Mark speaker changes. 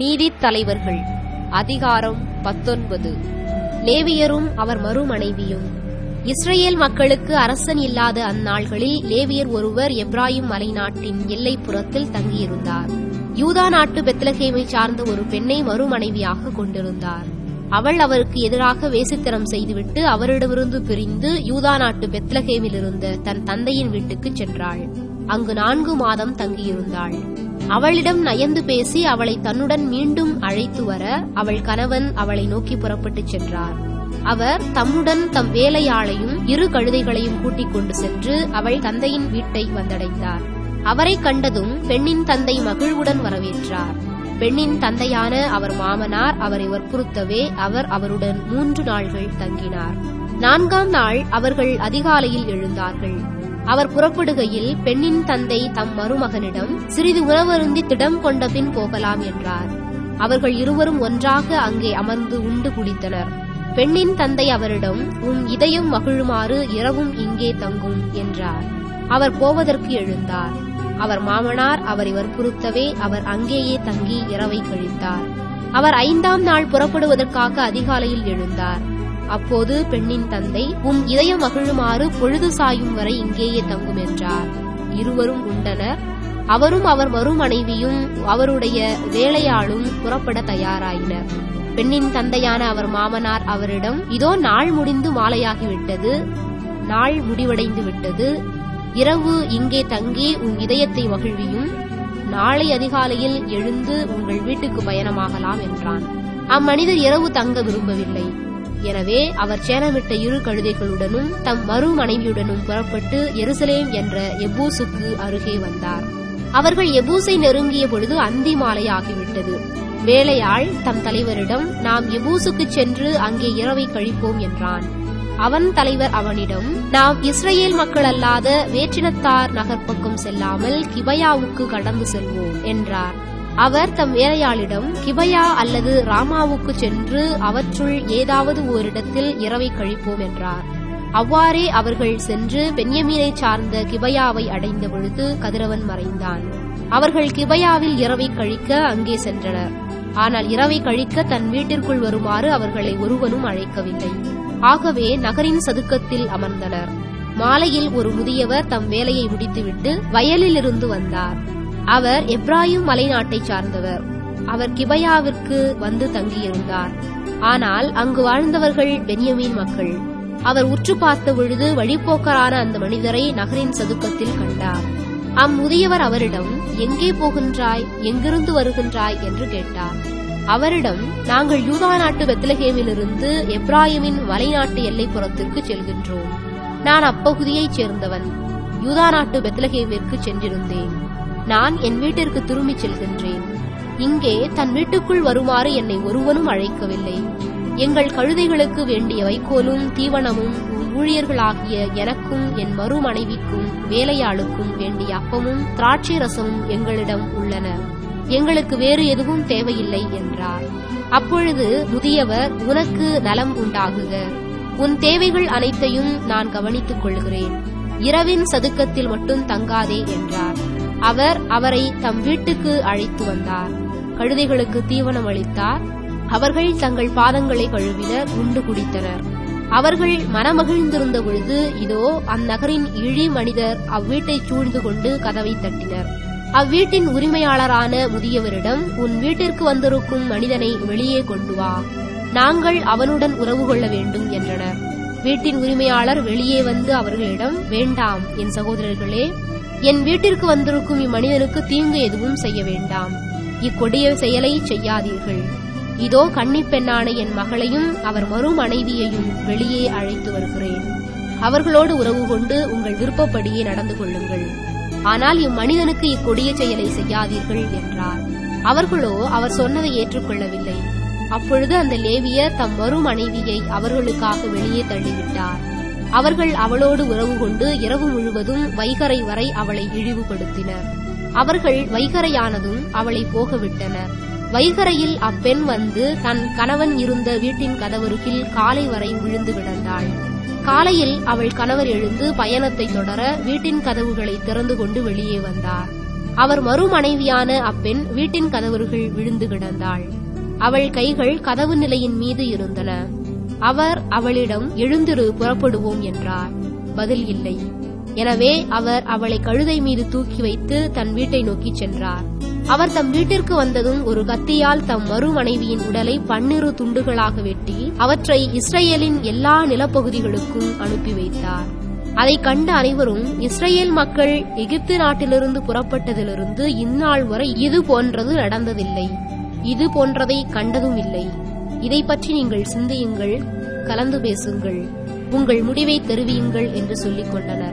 Speaker 1: நீதித் தலைவர்கள் அதிகாரம் பத்தொன்பது லேவியரும் அவர் மறுமனைவியும் இஸ்ரேல் மக்களுக்கு அரசன் இல்லாத அந்நாள்களில் லேவியர் ஒருவர் எப்ராயிம் மலைநாட்டின் எல்லைப்புறத்தில் தங்கியிருந்தார் யூதா நாட்டு பெத்லகேமை சார்ந்த ஒரு பெண்ணை மறுமனைவியாக கொண்டிருந்தார் அவள் அவருக்கு எதிராக வேசித்தனம் செய்துவிட்டு அவரிடமிருந்து பிரிந்து யூதா நாட்டு பெத்லகேமில் இருந்த தன் தந்தையின் வீட்டுக்கு சென்றாள் அங்கு நான்கு மாதம் தங்கியிருந்தாள் அவளிடம் நயந்து பேசி அவளை தன்னுடன் மீண்டும் அழைத்து வர அவள் கணவன் அவளை நோக்கி புறப்பட்டுச் சென்றார் அவர் தம்முடன் தம் வேலையாளையும் இரு கழுதைகளையும் கூட்டிக் கொண்டு சென்று அவள் தந்தையின் வீட்டை வந்தடைந்தார் அவரை கண்டதும் பெண்ணின் தந்தை மகிழ்வுடன் வரவேற்றார் பெண்ணின் தந்தையான அவர் மாமனார் அவரை வற்புறுத்தவே அவர் அவருடன் மூன்று நாள்கள் தங்கினார் நான்காம் நாள் அவர்கள் அதிகாலையில் எழுந்தார்கள் அவர் புறப்படுகையில் பெண்ணின் தந்தை தம் மருமகனிடம் சிறிது உணவருந்தி திடம் கொண்ட பின் போகலாம் என்றார் அவர்கள் இருவரும் ஒன்றாக அங்கே அமர்ந்து உண்டு குடித்தனர் பெண்ணின் தந்தை அவரிடம் உன் இதயம் மகிழுமாறு இரவும் இங்கே தங்கும் என்றார் அவர் போவதற்கு எழுந்தார் அவர் மாமனார் அவரை வற்புறுத்தவே அவர் அங்கேயே தங்கி இரவை கழித்தார் அவர் ஐந்தாம் நாள் புறப்படுவதற்காக அதிகாலையில் எழுந்தார் அப்போது பெண்ணின் தந்தை உம் இதயம் மகிழுமாறு பொழுது சாயும் வரை இங்கேயே தங்கும் என்றார் இருவரும் உண்டனர் அவரும் அவர் மறுமனைவியும் அவருடைய வேலையாளும் புறப்பட தயாராயினர் பெண்ணின் தந்தையான அவர் மாமனார் அவரிடம் இதோ நாள் முடிந்து மாலையாகிவிட்டது நாள் முடிவடைந்து விட்டது இரவு இங்கே தங்கி உன் இதயத்தை மகிழ்வியும் நாளை அதிகாலையில் எழுந்து உங்கள் வீட்டுக்கு பயணமாகலாம் என்றான் அம்மனிதர் இரவு தங்க விரும்பவில்லை எனவே அவர் சேனமிட்ட இரு கழுதைகளுடனும் தம் மறு மனைவியுடனும் புறப்பட்டு எருசலேம் என்ற எபூசுக்கு அருகே வந்தார் அவர்கள் எபூசை நெருங்கிய பொழுது அந்தி மாலை ஆகிவிட்டது வேலையாள் தம் தலைவரிடம் நாம் எபூசுக்கு சென்று அங்கே இரவை கழிப்போம் என்றான் அவன் தலைவர் அவனிடம் நாம் இஸ்ரேல் மக்கள் அல்லாத வேற்றினத்தார் நகர்ப்பக்கம் செல்லாமல் கிபயாவுக்கு கடந்து செல்வோம் என்றார் அவர் தம் வேலையாளிடம் கிபயா அல்லது ராமாவுக்கு சென்று அவற்றுள் ஏதாவது ஓரிடத்தில் இரவை கழிப்போம் என்றார் அவ்வாறே அவர்கள் சென்று பென்யமீனை சார்ந்த கிபயாவை அடைந்த பொழுது கதிரவன் மறைந்தான் அவர்கள் கிபயாவில் இரவை கழிக்க அங்கே சென்றனர் ஆனால் இரவை கழிக்க தன் வீட்டிற்குள் வருமாறு அவர்களை ஒருவனும் அழைக்கவில்லை ஆகவே நகரின் சதுக்கத்தில் அமர்ந்தனர் மாலையில் ஒரு முதியவர் தம் வேலையை முடித்துவிட்டு வயலிலிருந்து வந்தார் அவர் எப்ராயிம் மலைநாட்டை சார்ந்தவர் அவர் கிபயாவிற்கு வந்து தங்கியிருந்தார் ஆனால் அங்கு வாழ்ந்தவர்கள் பென்யமீன் மக்கள் அவர் உற்று பார்த்த பொழுது வழிப்போக்கரான அந்த மனிதரை நகரின் சதுக்கத்தில் கண்டார் அம்முதியவர் அவரிடம் எங்கே போகின்றாய் எங்கிருந்து வருகின்றாய் என்று கேட்டார் அவரிடம் நாங்கள் யூதா நாட்டு பெத்லகேமிலிருந்து எப்ராயிமின் மலைநாட்டு எல்லைப்புறத்திற்கு செல்கின்றோம் நான் அப்பகுதியைச் சேர்ந்தவன் யூதா நாட்டு பெத்லகேமிற்கு சென்றிருந்தேன் நான் என் வீட்டிற்கு திரும்பிச் செல்கின்றேன் இங்கே தன் வீட்டுக்குள் வருமாறு என்னை ஒருவனும் அழைக்கவில்லை எங்கள் கழுதைகளுக்கு வேண்டிய வைக்கோலும் தீவனமும் ஊழியர்களாகிய எனக்கும் என் மறு மனைவிக்கும் வேலையாளுக்கும் வேண்டிய அப்பமும் திராட்சை ரசமும் எங்களிடம் உள்ளன எங்களுக்கு வேறு எதுவும் தேவையில்லை என்றார் அப்பொழுது முதியவர் உனக்கு நலம் உண்டாகுக உன் தேவைகள் அனைத்தையும் நான் கவனித்துக் கொள்கிறேன் இரவின் சதுக்கத்தில் மட்டும் தங்காதே என்றார் அவர் அவரை தம் வீட்டுக்கு அழைத்து வந்தார் கழுதைகளுக்கு தீவனம் அளித்தார் அவர்கள் தங்கள் பாதங்களை கழுவினர் உண்டு குடித்தனர் அவர்கள் மனமகிழ்ந்திருந்த பொழுது இதோ அந்நகரின் இழி மனிதர் அவ்வீட்டை சூழ்ந்து கொண்டு கதவை தட்டினர் அவ்வீட்டின் உரிமையாளரான முதியவரிடம் உன் வீட்டிற்கு வந்திருக்கும் மனிதனை வெளியே கொண்டு வா நாங்கள் அவனுடன் உறவு கொள்ள வேண்டும் என்றனர் வீட்டின் உரிமையாளர் வெளியே வந்து அவர்களிடம் வேண்டாம் என் சகோதரர்களே என் வீட்டிற்கு வந்திருக்கும் இம்மனிதனுக்கு தீங்கு எதுவும் செய்ய வேண்டாம் இக்கொடிய செயலை செய்யாதீர்கள் இதோ கன்னிப் பெண்ணான என் மகளையும் அவர் மறு மனைவியையும் வெளியே அழைத்து வருகிறேன் அவர்களோடு உறவு கொண்டு உங்கள் விருப்பப்படியே நடந்து கொள்ளுங்கள் ஆனால் இம்மனிதனுக்கு இக்கொடிய செயலை செய்யாதீர்கள் என்றார் அவர்களோ அவர் சொன்னதை ஏற்றுக்கொள்ளவில்லை அப்பொழுது அந்த லேவியர் தம் மறு மனைவியை அவர்களுக்காக வெளியே தள்ளிவிட்டார் அவர்கள் அவளோடு உறவு கொண்டு இரவு முழுவதும் வைகரை வரை அவளை இழிவுபடுத்தினர் அவர்கள் வைகரையானதும் அவளை போகவிட்டனர் வைகரையில் அப்பெண் வந்து தன் கணவன் இருந்த வீட்டின் கதவருகில் காலை வரை விழுந்து கிடந்தாள் காலையில் அவள் கணவர் எழுந்து பயணத்தை தொடர வீட்டின் கதவுகளை திறந்து கொண்டு வெளியே வந்தார் அவர் மறுமனைவியான அப்பெண் வீட்டின் கதவுகள் விழுந்து கிடந்தாள் அவள் கைகள் கதவு நிலையின் மீது இருந்தன அவர் அவளிடம் எழுந்திரு புறப்படுவோம் என்றார் பதில் இல்லை எனவே அவர் அவளை கழுதை மீது தூக்கி வைத்து தன் வீட்டை நோக்கிச் சென்றார் அவர் தம் வீட்டிற்கு வந்ததும் ஒரு கத்தியால் தம் மறுமனைவியின் உடலை பன்னிரு துண்டுகளாக வெட்டி அவற்றை இஸ்ரேலின் எல்லா நிலப்பகுதிகளுக்கும் அனுப்பி வைத்தார் அதை கண்ட அனைவரும் இஸ்ரேல் மக்கள் எகிப்து நாட்டிலிருந்து புறப்பட்டதிலிருந்து இந்நாள் வரை இது போன்றது நடந்ததில்லை இது போன்றதை கண்டதும் இல்லை இதை பற்றி நீங்கள் சிந்தியுங்கள் கலந்து பேசுங்கள் உங்கள் முடிவை தெரிவியுங்கள் என்று சொல்லிக் கொண்டனர்